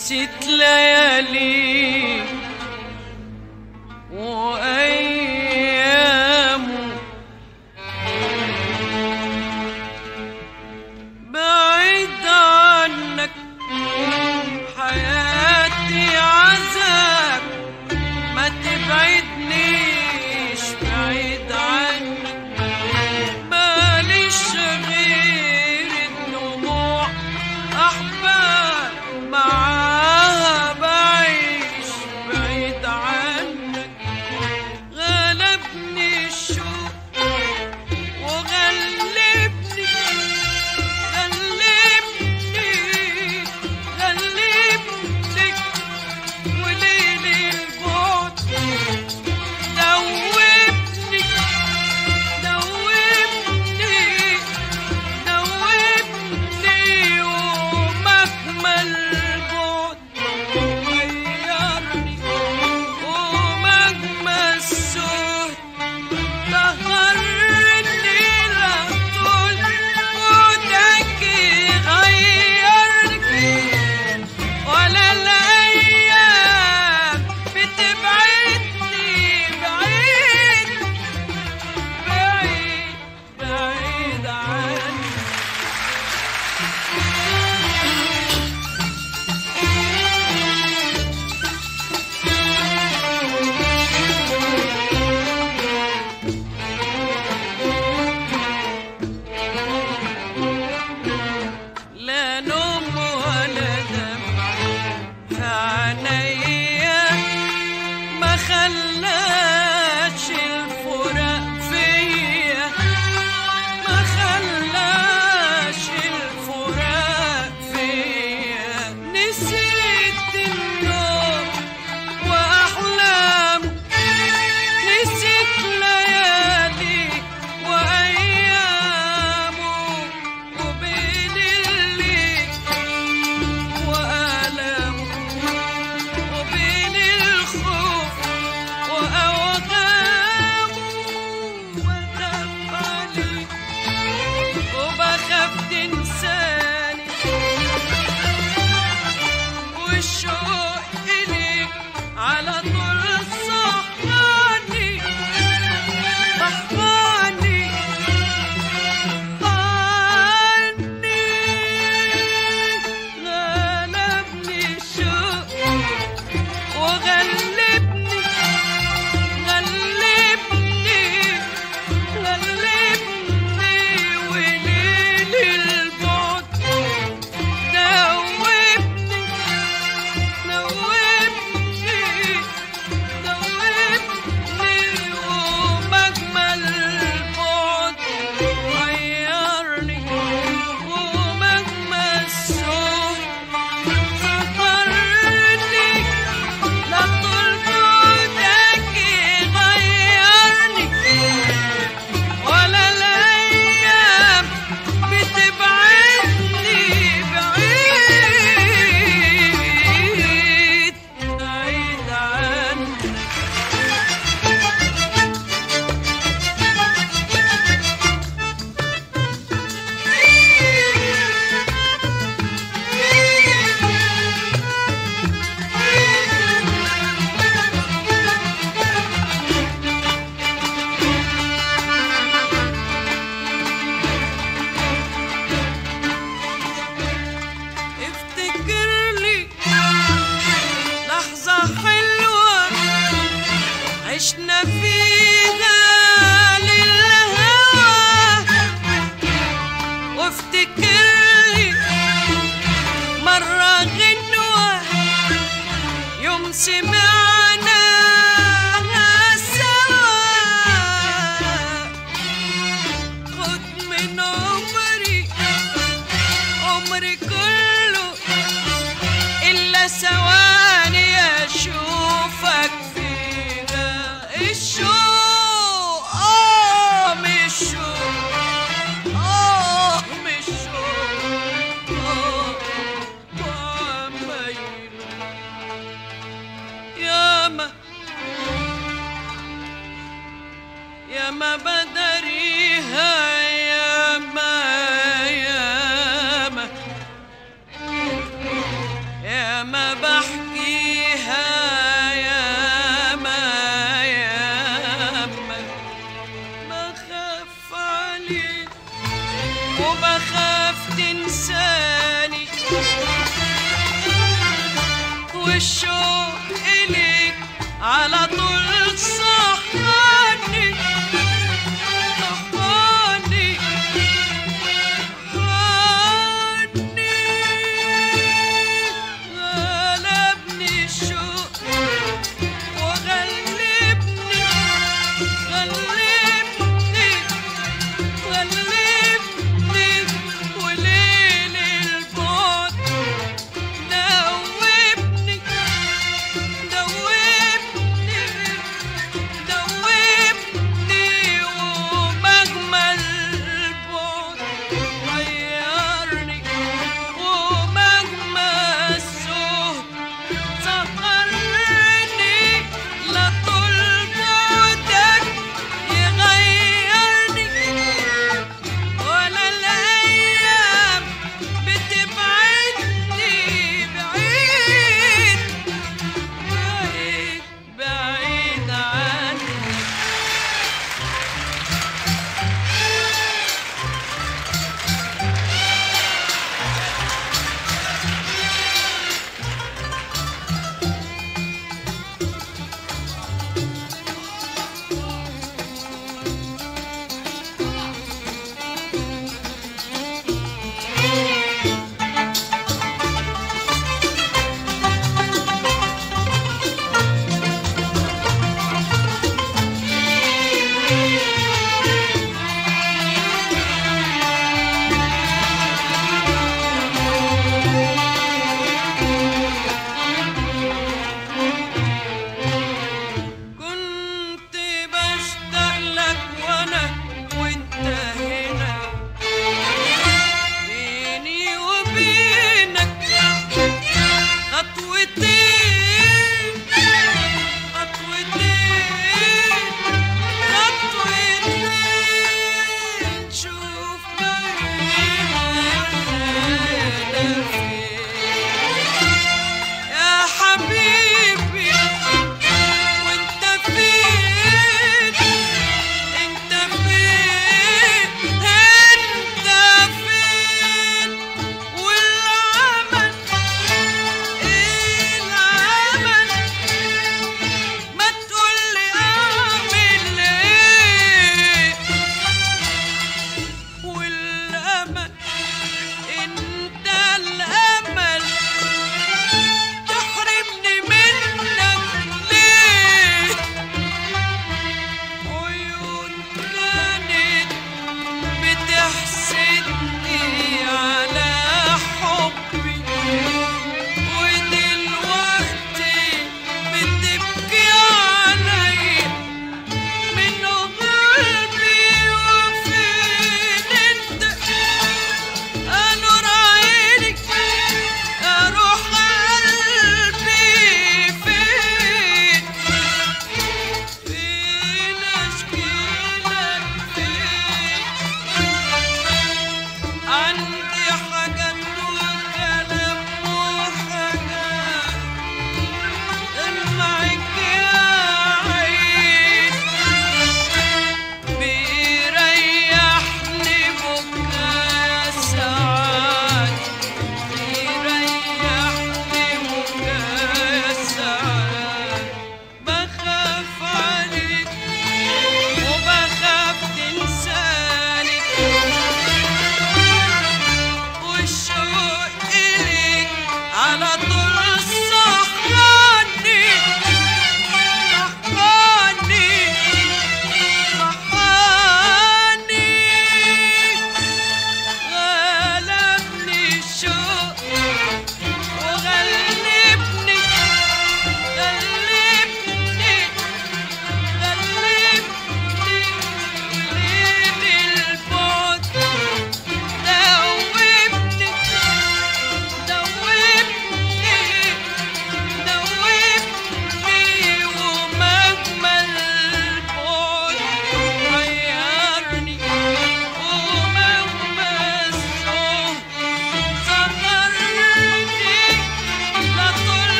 نسيت ليالي وأيامه بعيد عنك حياتي عذاب ما تبعدنيش بعيد عنك ماليش غير الدموع أحباب معاها بعيش بعيد عنك غلبني الشوق وغلبني غلبني غلبني وليل البعد دوبني دوبني دوبني ومجمل بعد غيرني ومجمل سهد سهرني لطول ودك غيرني ولا الأيام بتبعدني بعيد بعيد بعيد عني لا نوم ولا دمع في عينيا ما خلاش الفراق فيا ما خلاش الفراق فيا نسيت النوم وأحلام نسيت ليالي وأيامه وبين الليل وآلامه وبين الخوف وأوهامه وخاف عليك وبخاف تنساني والشوق إليك على طول صحاني صحاني عني غلبني الشوق وغلبني غلبني غلبني وليل البعد دوبني دوبني دوبني ومجمل البعد غيرني ومجمل السوق سفرني لطول جودك غيرني ولا الأيام بتبعدني بعيد بعيد عنك افتكر لي لحظة حلوة عشنا فيها للهوى وافتكر لي مرة غنوة يوم سمعنا سوا خد من عمري عمري كله إلا ثواني أشوفك فيها الشوق آه مش شوق آه مش شوق آه وعمايل ياما ياما بدريها ياما ياما ياما بخاف تنساني والشوق